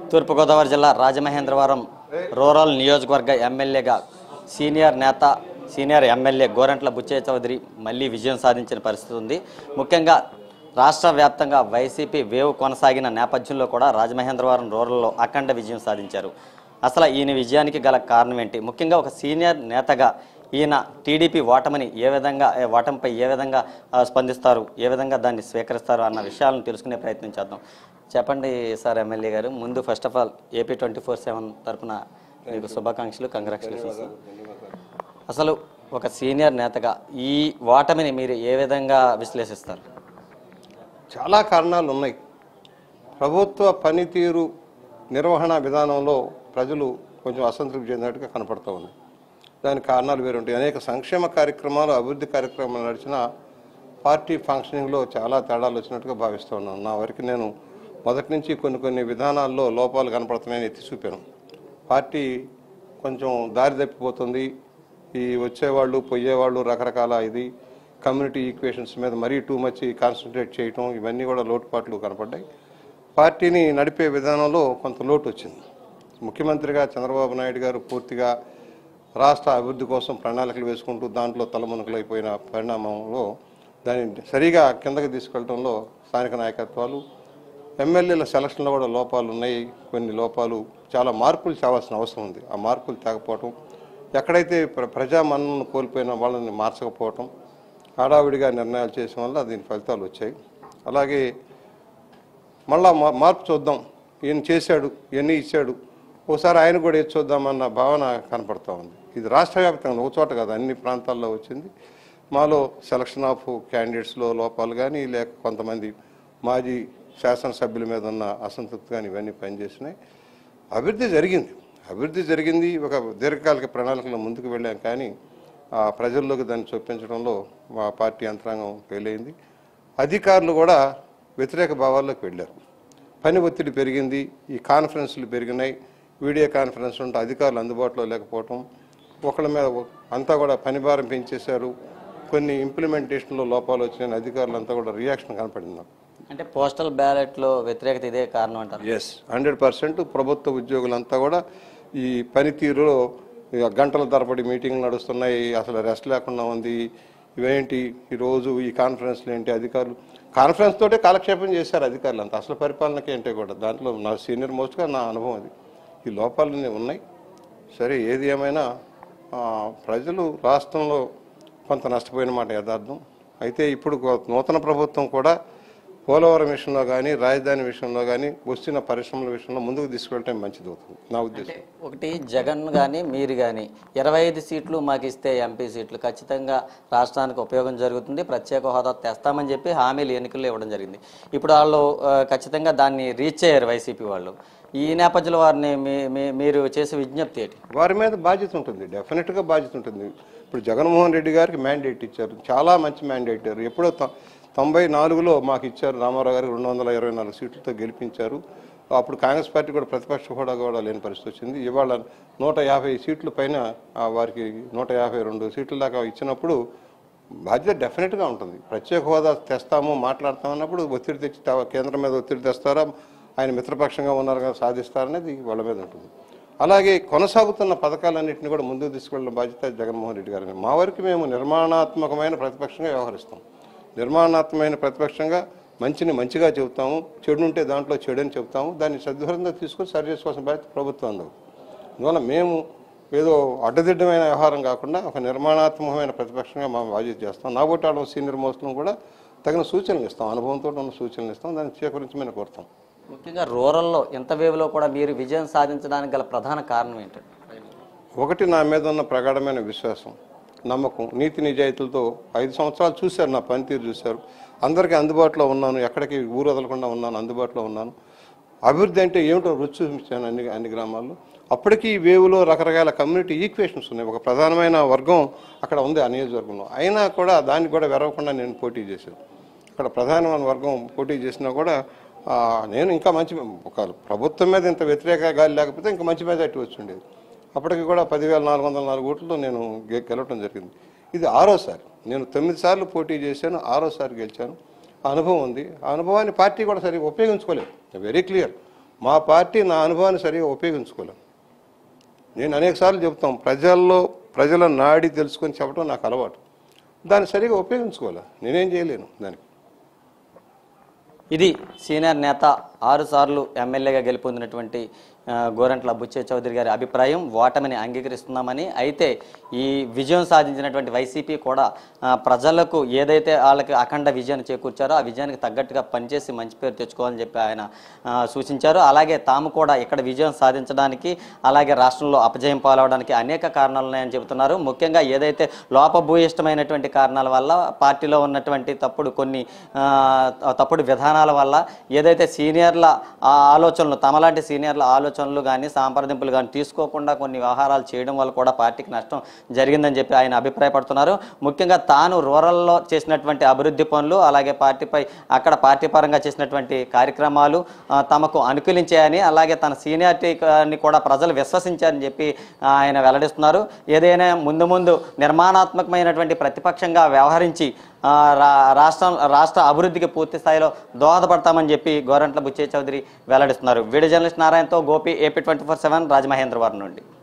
తూర్పుగోదావరి జిల్లా రాజమహేంద్రవరం రూరల్ నియోజకవర్గ ఎమ్మెల్యేగా సీనియర్ నేత సీనియర్ ఎమ్మెల్యే గోరంట్ల బుచ్చయ్య చౌదరి మళ్ళీ విజయం సాధించిన పరిస్థితి ఉంది ముఖ్యంగా రాష్ట్ర వ్యాప్తంగా వైసీపీ వేవ్ కొనసాగిన నేపథ్యంలో కూడా రాజమహేంద్రవరం రూరల్లో అఖండ విజయం సాధించారు అసలు ఈయన విజయానికి గల కారణం ఏంటి ముఖ్యంగా ఒక సీనియర్ నేతగా ఈయన టీడీపీ ఓటమిని ఏ విధంగా ఏ ఓటమిపై ఏ విధంగా ఆ, స్పందిస్తారు ఏ విధంగా దాన్ని స్వీకరిస్తారు అన్న విషయాలను తెలుసుకునే ప్రయత్నం చేద్దాం చెప్పండి సార్ ఎమ్మెల్యే గారు ముందు first of all AP twenty four seven తరఫున మీకు శుభాకాంక్షలు కంగ్రాచులేషన్స్ అసలు ఒక సీనియర్ నేతగా ఈ ఓటమిని మీరు ఏ విధంగా విశ్లేషిస్తారు చాలా కారణాలు ఉన్నాయి ప్రభుత్వ పనితీరు నిర్వహణ విధానంలో ప్రజలు కొంచెం అసంతృప్తి చెందినట్టుగా కనపడుతూ ఉన్నాయి దానికి కారణాలు వేరు ఉంటాయి అనేక సంక్షేమ కార్యక్రమాలు అభివృద్ధి కార్యక్రమాలు నడిచిన పార్టీ ఫంక్షనింగ్లో చాలా తేడాలు వచ్చినట్టుగా భావిస్తూ ఉన్నాను నా వరకు నేను మొదటి నుంచి కొన్ని కొన్ని విధానాల్లో లోపాలు కనపడుతున్నాయని ఎత్తి చూపాను పార్టీ కొంచెం దారి తప్పిపోతుంది ఈ వచ్చేవాళ్ళు పోయేవాళ్ళు రకరకాల ఇది కమ్యూనిటీ ఈక్వేషన్స్ మీద మరీ టూ మచ్ కాన్సన్ట్రేట్ చేయటం ఇవన్నీ కూడా లోటుపాట్లు కనపడ్డాయి పార్టీని నడిపే విధానంలో కొంత లోటు వచ్చింది ముఖ్యమంత్రిగా చంద్రబాబు నాయుడు గారు పూర్తిగా రాష్ట్ర అభివృద్ధి కోసం ప్రణాళికలు వేసుకుంటూ దాంట్లో తలమునకలైపోయిన పరిణామంలో దాన్ని సరిగా కిందకి తీసుకెళ్లడంలో స్థానిక నాయకత్వాలు ఎమ్మెల్యేల సెలక్షన్లో కూడా లోపాలు ఉన్నాయి కొన్ని లోపాలు చాలా మార్పులు చావాల్సిన అవసరం ఉంది ఆ మార్పులు తేకపోవటం ఎక్కడైతే ప్ర ప్రజా మన్నను కోల్పోయిన వాళ్ళని మార్చకపోవటం హడావిడిగా నిర్ణయాలు చేయడం వల్ల దీని ఫలితాలు వచ్చాయి అలాగే మళ్ళా మా- మార్పు చూద్దాం ఈయన చేశాడు ఇవన్నీ ఇచ్చాడు ఒకసారి ఆయన కూడా ఏది చూద్దామన్న భావన కనపడతా ఉంది ఇది రాష్ట్ర వ్యాప్తంగా ఒక చోట కాదు అన్ని ప్రాంతాల్లో వచ్చింది మాలో సెలక్షన్ ఆఫ్ క్యాండిడేట్స్లో లోపాలు కానీ లేక కొంతమంది మాజీ శాసనసభ్యుల మీద ఉన్న అసంతృప్తి కానీ ఇవన్నీ పనిచేసినాయి అభివృద్ధి జరిగింది అభివృద్ధి జరిగింది ఒక దీర్ఘకాలిక ప్రణాళికలో ముందుకు వెళ్ళాం కానీ ఆ ప్రజల్లోకి దాన్ని చొప్పించడంలో మా పార్టీ యంత్రాంగం ఫెయిల్ అయింది అధికారులు కూడా వ్యతిరేక భావాల్లోకి వెళ్ళారు పని ఒత్తిడి పెరిగింది ఈ కాన్ఫరెన్స్లు పెరిగినాయి వీడియో కాన్ఫరెన్స్ ఉంటే అధికారులు అందుబాటులో లేకపోవటం ఒకళ్ళ మీద ఒక- అంతా కూడా పని భారం పెంచేశారు కొన్ని ఇంప్లిమెంటేషన్లో లోపాలు వచ్చినాయని అధికారులు అంతా కూడా రియాక్షన్ కనపడింది నాకు అంటే పోస్టల్ బ్యాలెట్లో వ్యతిరేకత ఇదే కారణం అంటారు ఎస్ హండ్రెడ్ పర్సెంట్ ప్రభుత్వ ఉద్యోగులంతా కూడా ఈ పనితీరులో ఇక గంటల తరబడి మీటింగ్లు నడుస్తున్నాయి అసలు రెస్ట్ లేకుండా ఉంది ఇవేంటి ఈరోజు ఈ కాన్ఫరెన్స్లు ఏంటి అధికారులు కాన్ఫరెన్స్ తోటే కాలక్షేపం చేశారు అధికారులు అంతా అసలు పరిపాలనకి ఏంటో కూడా దాంట్లో నా సీనియర్ మోస్ట్గా నా అనుభవం అది ఈ లోపాలన్నీ ఉన్నాయి సరే ఏది ఏమైనా ఆ, ప్రజలు రాష్ట్రంలో కొంత నష్టపోయిన మాట యథార్థం అయితే ఇప్పుడు కొ- నూతన ప్రభుత్వం కూడా పోలవరం విషయంలో కానీ రాజధాని విషయంలో కానీ వచ్చిన పరిశ్రమల విషయంలో ముందుకు తీసుకెళ్ళటం మంచిది అవుతుంది నా ఉద్దేశం ఒకటి జగన్ కానీ మీరు కానీ ఇరవై ఐదు సీట్లు మాకు ఇస్తే ఎంపీ సీట్లు ఖచ్చితంగా రాష్ట్రానికి ఉపయోగం జరుగుతుంది ప్రత్యేక హోదా తెస్తామని చెప్పి హామీలు ఎన్నికల్లో ఇవ్వడం జరిగింది ఇప్పుడు వాళ్ళు ఆ, ఖచ్చితంగా దాన్ని రీచ్ అయ్యారు వైసీపీ వాళ్ళు ఈ నేపథ్యంలో వారిని మీ- మీ- మీరు చేసే విజ్ఞప్తి ఏంటి వారి మీద బాధ్యత ఉంటుంది డెఫినెట్గా బాధ్యత ఉంటుంది ఇప్పుడు జగన్మోహన్ రెడ్డి గారికి మ్యాండేట్ ఇచ్చారు చాలా మంచి మ్యాండేట్ ఇచ్చారు ఎప్పుడో తొ- తొంభై నాలుగులో మాకు ఇచ్చారు రామారావు గారికి రెండు వందల ఇరవై నాలుగు సీట్లతో గెలిపించారు అప్పుడు కాంగ్రెస్ పార్టీ కూడా ప్రతిపక్ష హోదా కూడా లేని పరిస్థితి వచ్చింది ఇవాళ నూట యాభై సీట్ల పైన ఆ, వారికి నూట యాభై రెండు సీట్ల దాకా ఇచ్చినప్పుడు బాధ్యత డెఫినెట్గా ఉంటుంది ప్రత్యేక హోదా తెస్తాము మాట్లాడతామన్నప్పుడు ఒత్తిడి తెచ్చి తా- కేంద్రం మీద ఒత్తిడి తెస్తారా ఆయన మిత్రపక్షంగా ఉన్నారు కదా సాధిస్తారనేది వాళ్ళ మీద ఉంటుంది అలాగే కొనసాగుతున్న పథకాలన్నింటినీ కూడా ముందుకు తీసుకెళ్లిన బాధ్యత జగన్మోహన్ రెడ్డి గారిని మా వరకు మేము నిర్మాణాత్మకమైన ప్రతిపక్షంగా వ్యవహరిస్తాం నిర్మాణాత్మకమైన ప్రతిపక్షంగా మంచిని మంచిగా చెబుతాము చెడు ఉంటే దాంట్లో చెడు అని చెబుతాము దాన్ని సద్విధంగా తీసుకొని సరి చేసుకోవాల్సిన బాధ్యత ప్రభుత్వం అందదు అందువల్ల మేము ఏదో అడ్డదిడ్డమైన వ్యవహారం కాకుండా ఒక నిర్మాణాత్మకమైన ప్రతిపక్షంగా మేము బాధ్యత చేస్తాం నా ఓటాడు సీనియర్ మోస్ట్లను కూడా తగిన సూచనలు ఇస్తాం అనుభవంతో ఉన్న సూచనలు ఇస్తాం దాన్ని స్వీకరించమని కోరుతాం ముఖ్యంగా రూరల్లో ఎంత వేవ్లో కూడా మీరు విజయం సాధించడానికి గల ప్రధాన కారణం ఏంటంటే ఒకటి నా మీద ఉన్న ప్రగాఢమైన విశ్వాసం నమ్మకం నీతి నిజాయితీలతో ఐదు సంవత్సరాలు చూశారు నా పనితీరు చూశారు అందరికీ అందుబాటులో ఉన్నాను ఎక్కడికి ఊరు వదలకుండా ఉన్నాను అందుబాటులో ఉన్నాను అభివృద్ధి అంటే ఏమిటో రుచి చూపించాను అన్ని అన్ని గ్రామాల్లో అప్పటికి ఈ వేవులో రకరకాల కమ్యూనిటీ ఈక్వేషన్స్ ఉన్నాయి ఒక ప్రధానమైన వర్గం అక్కడ ఉంది ఆ నియోజకవర్గంలో అయినా కూడా దాన్ని కూడా వెరవకుండా నేను పోటీ చేశాను అక్కడ ప్రధానమైన వర్గం పోటీ చేసినా కూడా ఆ, నేను ఇంకా మంచి ఒక ప్రభుత్వం మీద ఇంత వ్యతిరేక గాలి లేకపోతే ఇంకా మంచి మెజార్టీ వచ్చి ఉండేది అప్పటికి కూడా పదివేల నాలుగు వందల నాలుగు ఓట్లతో నేను గె- గెలవటం జరిగింది ఇది ఆరోసారి నేను తొమ్మిది సార్లు పోటీ చేశాను ఆరోసారి గెలిచాను ఆ అనుభవం ఉంది ఆ అనుభవాన్ని పార్టీ కూడా సరిగ్గా ఉపయోగించుకోలేదు వెరీ క్లియర్ మా పార్టీ నా అనుభవాన్ని సరిగా ఉపయోగించుకోలేం నేను అనేకసార్లు చెప్తాం ప్రజల్లో ప్రజల నాడి తెలుసుకొని చెప్పడం నాకు అలవాటు దాన్ని సరిగా ఉపయోగించుకోలే నేనేం చేయలేను దానికి ఇది సీనియర్ నేత ఆరు సార్లు ఎమ్మెల్యేగా గెలుపొందినటువంటి ఆ, గోరంట్ల బుచ్చే చౌదరి గారి అభిప్రాయం ఓటమిని అంగీకరిస్తున్నామని అయితే ఈ విజయం సాధించినటువంటి వైసీపీ కూడా ఆ, ప్రజలకు ఏదైతే వాళ్ళకి అఖండ విజయాన్ని చేకూర్చారో ఆ విజయానికి తగ్గట్టుగా పనిచేసి మంచి పేరు తెచ్చుకోవాలని చెప్పి ఆయన ఆ, సూచించారు అలాగే తాము కూడా ఇక్కడ విజయం సాధించడానికి అలాగే రాష్ట్రంలో అపజయం పాలవడానికి అనేక కారణాలు ఉన్నాయని చెబుతున్నారు ముఖ్యంగా ఏదైతే లోపభూయిష్టమైనటువంటి కారణాల వల్ల పార్టీలో ఉన్నటువంటి తప్పుడు కొన్ని ఆ, తప్పుడు విధానాల వల్ల ఏదైతే సీనియర్ల ఆ ఆలోచనలు తమలాంటి సీనియర్ల ఆలోచనలు కానీ సాంప్రదింపులు కానీ తీసుకోకుండా కొన్ని వ్యవహారాలు చేయడం వల్ల కూడా పార్టీకి నష్టం జరిగిందని చెప్పి ఆయన అభిప్రాయపడుతున్నారు ముఖ్యంగా తాను రూరల్లో చేసినటువంటి అభివృద్ధి పనులు అలాగే పార్టీపై అక్కడ పార్టీ పరంగా చేసినటువంటి కార్యక్రమాలు ఆ, తమకు అనుకూలించాయని అలాగే తన సీనియారిటీని కూడా ప్రజలు విశ్వసించారని చెప్పి ఆయన వెల్లడిస్తున్నారు ఏదైనా ముందు ముందు నిర్మాణాత్మకమైనటువంటి ప్రతిపక్షంగా వ్యవహరించి ఆ, రా రాష్ట్రం రాష్ట్ర అభివృద్ధికి పూర్తి స్థాయిలో దోహదపడతామని చెప్పి గోరంట్ల బుచ్చే చౌదరి వెల్లడిస్తున్నారు వీడియో జర్నలిస్ట్ నారాయణతో Gopi AP twenty four seven Rajamahendravaram నుండి